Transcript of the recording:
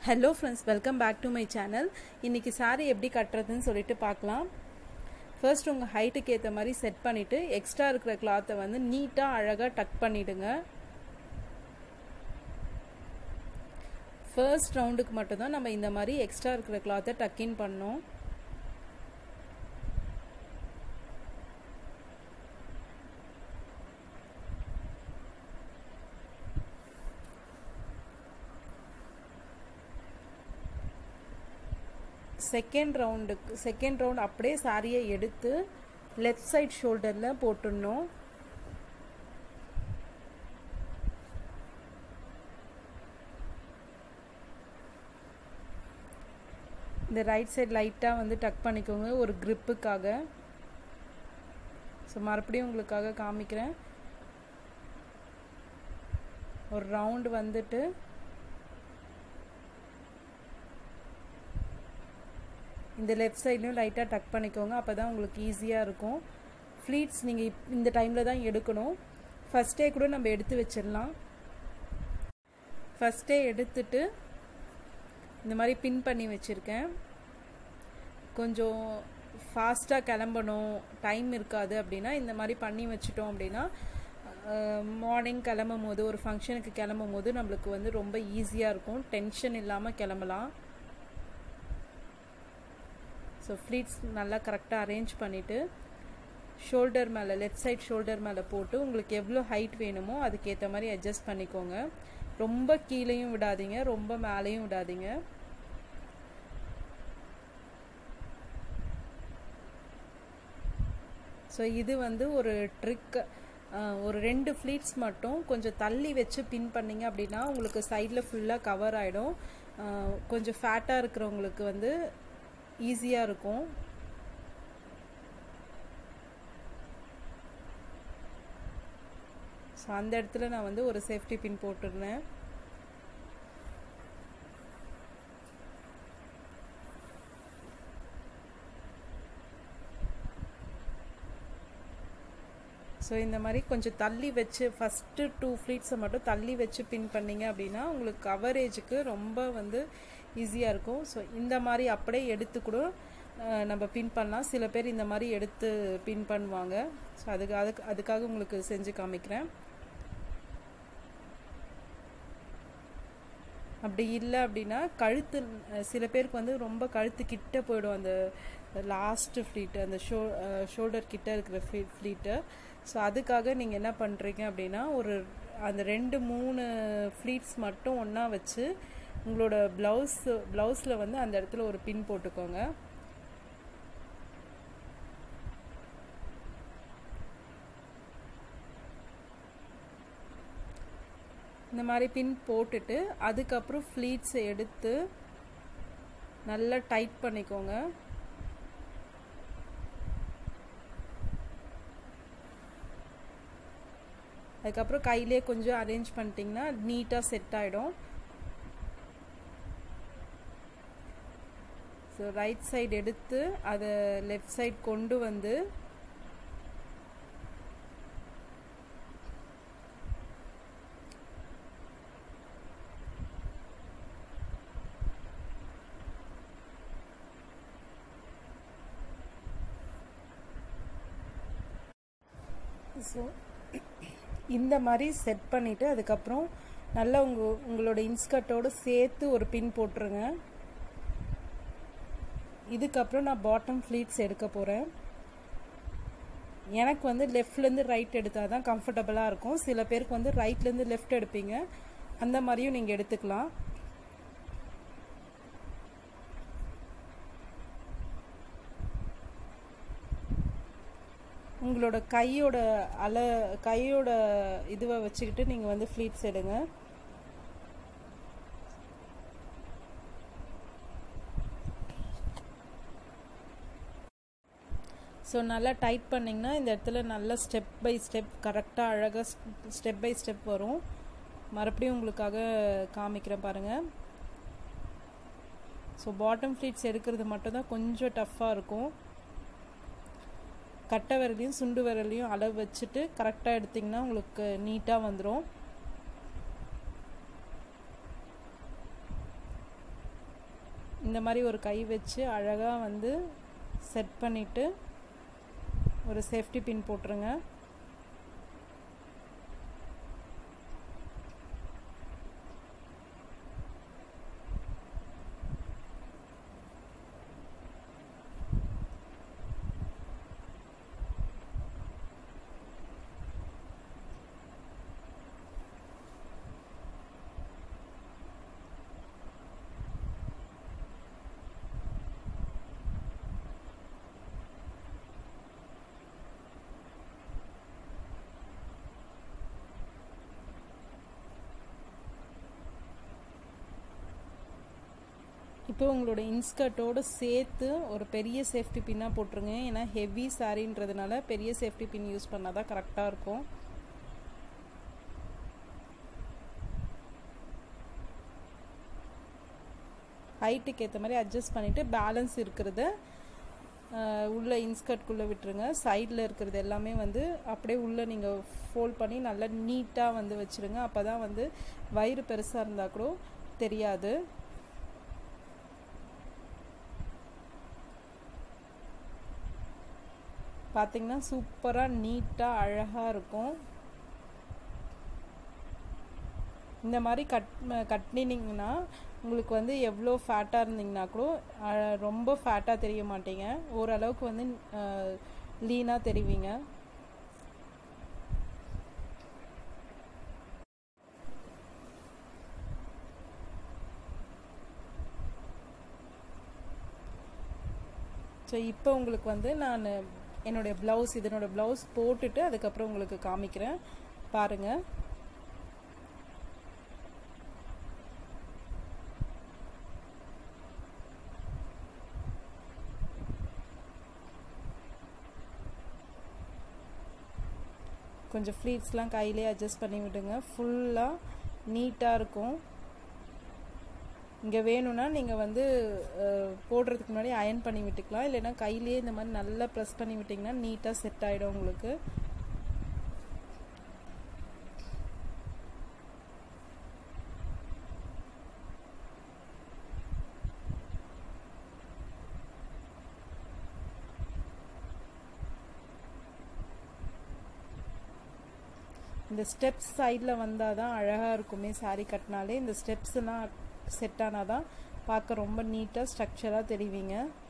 hello friends welcome back to my channel இன்றைக்கி saree எப்படி கட்டுறதுன்னு சொல்லிட்டு பார்க்கலாம் ஃபர்ஸ்ட் உங்கள் ஹைட்டுக்கு ஏற்ற மாதிரி செட் பண்ணிவிட்டு எக்ஸ்ட்ரா இருக்கிற கிளாத்தை வந்து நீட்டாக அழகாக டக் பண்ணிவிடுங்க ஃபர்ஸ்ட் ரவுண்டுக்கு மட்டும்தான் நம்ம இந்த மாதிரி எக்ஸ்ட்ரா இருக்கிற கிளாத்தை டக்கின் பண்ணோம் செகண்ட் ரவுண்டுக்கு செகண்ட் ரவுண்ட் அப்படியே சாரியை எடுத்து லெஃப்ட் சைட் ஷோல்டரில் போட்டுடணும் இந்த ரைட் சைட் லைட்டாக வந்து டக் பண்ணிக்கோங்க ஒரு க்ரிப்புக்காக ஸோ மறுபடியும் உங்களுக்காக காமிக்கிறேன் ஒரு ரவுண்டு வந்துட்டு இந்த லெஃப்ட் சைட்லையும் லைட்டாக டக் பண்ணிக்கோங்க அப்போ தான் உங்களுக்கு ஈஸியாக இருக்கும் ஃப்ளீட்ஸ் நீங்கள் இப் இந்த டைமில் தான் எடுக்கணும் ஃபஸ்ட்டே கூட நம்ம எடுத்து வச்சிடலாம் ஃபஸ்ட்டே எடுத்துட்டு இந்த மாதிரி பின் பண்ணி வச்சுருக்கேன் கொஞ்சம் ஃபாஸ்ட்டாக கிளம்பணும் டைம் இருக்காது அப்படின்னா இந்த மாதிரி பண்ணி வச்சுட்டோம் அப்படின்னா மார்னிங் கிளம்பும் போது ஒரு ஃபங்க்ஷனுக்கு கிளம்பும் போது நம்மளுக்கு வந்து ரொம்ப ஈஸியாக இருக்கும் டென்ஷன் இல்லாமல் கிளம்பலாம் ஸோ ஃப்ளீட்ஸ் நல்லா கரெக்டாக அரேஞ்ச் பண்ணிவிட்டு ஷோல்டர் மேலே லெஃப்ட் சைட் ஷோல்டர் மேலே போட்டு உங்களுக்கு எவ்வளோ ஹைட் வேணுமோ அதுக்கேற்ற மாதிரி அட்ஜஸ்ட் பண்ணிக்கோங்க ரொம்ப கீழேயும் விடாதீங்க ரொம்ப மேலேயும் விடாதீங்க ஸோ இது வந்து ஒரு ட்ரிக் ஒரு ரெண்டு ஃப்ளீட்ஸ் மட்டும் கொஞ்சம் தள்ளி வச்சு பின் பண்ணிங்க அப்படின்னா உங்களுக்கு சைடில் ஃபுல்லாக கவர் ஆகிடும் கொஞ்சம் ஃபேட்டாக இருக்கிறவங்களுக்கு வந்து ஈஸியாக இருக்கும் ஸோ அந்த இடத்துல நான் வந்து ஒரு சேஃப்டி பின் போட்டுருந்தேன் ஸோ இந்த மாதிரி கொஞ்சம் தள்ளி வச்சு ஃபஸ்ட்டு டூ ஃப்ளீட்ஸை மட்டும் தள்ளி வச்சு பின் பண்ணிங்க அப்படின்னா உங்களுக்கு கவரேஜுக்கு ரொம்ப வந்து ஈஸியாக இருக்கும் ஸோ இந்த மாதிரி அப்படியே எடுத்து கூட நம்ம பின் பண்ணலாம் சில பேர் இந்த மாதிரி எடுத்து பின் பண்ணுவாங்க ஸோ அதுக்கு அதுக்கு அதுக்காக உங்களுக்கு செஞ்சு காமிக்கிறேன் அப்படி இல்லை அப்படின்னா கழுத்து சில பேருக்கு வந்து ரொம்ப கழுத்து கிட்ட போயிடும் அந்த லாஸ்ட்டு ஃப்ளீட்டு அந்த ஷோ ஷோல்டர் கிட்ட இருக்கிற ஃப்ளீ ஃப்ளீட்டு ஸோ அதுக்காக நீங்கள் என்ன பண்ணுறீங்க அப்படின்னா ஒரு அந்த ரெண்டு மூணு ஃப்ளீட்ஸ் மட்டும் ஒன்றா வச்சு உங்களோட ப்ளவுஸ் ப்ளவுஸில் வந்து அந்த இடத்துல ஒரு பின் போட்டுக்கோங்க இந்த மாதிரி பின் போட்டுட்டு அதுக்கப்புறம் ஃப்ளீட்ஸை எடுத்து நல்லா டைட் பண்ணிக்கோங்க அதுக்கப்புறம் கையிலே கொஞ்சம் அரேஞ்ச் பண்ணிட்டீங்கன்னா நீட்டாக செட் ஆகிடும் ஸோ ரைட் சைடு எடுத்து அதை லெஃப்ட் சைட் கொண்டு வந்து ஸோ இந்த மாதிரி செட் பண்ணிவிட்டு அதுக்கப்புறம் நல்லா உங்கள் உங்களோட இன்ஸ்கர்ட்டோடு சேர்த்து ஒரு பின் போட்டுருங்க இதுக்கப்புறம் நான் பாட்டம் ஃப்ளீட்ஸ் எடுக்க போகிறேன் எனக்கு வந்து லெஃப்ட்லேருந்து ரைட் எடுத்தால் தான் கம்ஃபர்டபுளாக இருக்கும் சில பேருக்கு வந்து ரைட்லேருந்து லெஃப்ட் எடுப்பீங்க அந்த மாதிரியும் நீங்கள் எடுத்துக்கலாம் உங்களோட கையோட அல கையோட இதுவை வச்சுக்கிட்டு நீங்கள் வந்து ஃப்ளீட்ஸ் எடுங்க ஸோ நல்லா டைட் பண்ணிங்கன்னா இந்த இடத்துல நல்லா ஸ்டெப் பை ஸ்டெப் கரெக்டாக அழகாக ஸ்டெப் பை ஸ்டெப் வரும் மறுபடியும் உங்களுக்காக காமிக்கிறேன் பாருங்கள் ஸோ பாட்டம் ஃப்ளீட்ஸ் எடுக்கிறது மட்டும் தான் கொஞ்சம் டஃப்பாக இருக்கும் கட்டை விரலையும் சுண்டு விரலையும் அளவு வச்சுட்டு கரெக்டாக எடுத்திங்கன்னா உங்களுக்கு நீட்டாக வந்துடும் இந்த மாதிரி ஒரு கை வச்சு அழகாக வந்து செட் பண்ணிவிட்டு ஒரு சேஃப்டி பின் போட்டுருங்க இப்போ உங்களோட இன்ஸ்கர்ட்டோடு சேர்த்து ஒரு பெரிய சேஃப்டி பின்னாக போட்டுருங்க ஏன்னா ஹெவி சாரின்றதுனால பெரிய சேஃப்டி பின் யூஸ் பண்ணால் தான் கரெக்டாக இருக்கும் ஹைட்டுக்கு ஏற்ற மாதிரி அட்ஜஸ்ட் பண்ணிவிட்டு பேலன்ஸ் இருக்கிறத உள்ள இன்ஸ்கர்ட்குள்ளே விட்டுருங்க சைடில் இருக்கிறது எல்லாமே வந்து அப்படியே உள்ளே நீங்கள் ஃபோல்ட் பண்ணி நல்லா நீட்டாக வந்து வச்சுருங்க அப்போ தான் வந்து வயிறு பெருசாக இருந்தால் கூட தெரியாது பார்த்தீங்கன்னா சூப்பராக நீட்டாக அழகாக இருக்கும் இந்த மாதிரி கட் கட்டினீங்கன்னா உங்களுக்கு வந்து எவ்வளோ ஃபேட்டாக இருந்தீங்கன்னா கூட ரொம்ப ஃபேட்டாக தெரிய மாட்டீங்க ஓரளவுக்கு வந்து லீனாக தெரிவிங்க ஸோ இப்போ உங்களுக்கு வந்து நான் என்னுடைய ப்ளவுஸ் இதனோட ப்ளவுஸ் போட்டுட்டு அதுக்கப்புறம் உங்களுக்கு காமிக்கிறேன் பாருங்கள் கொஞ்சம் ஃப்ளீட்ஸ்லாம் கையிலே அட்ஜஸ்ட் பண்ணி விடுங்க ஃபுல்லாக நீட்டாக இருக்கும் இங்கே வேணும்னா நீங்கள் வந்து போடுறதுக்கு முன்னாடி அயன் பண்ணி விட்டுக்கலாம் இல்லைன்னா கையிலேயே இந்த மாதிரி நல்லா ப்ரெஸ் பண்ணி விட்டிங்கன்னா நீட்டாக செட் ஆகிடும் உங்களுக்கு இந்த ஸ்டெப்ஸ் சைடில் வந்தால் தான் அழகாக இருக்குமே சாரீ கட்டினாலே இந்த ஸ்டெப்ஸ்லாம் செட் ஆனால் தான் பார்க்க ரொம்ப நீட்டாக ஸ்ட்ரக்சராக தெரிவிங்க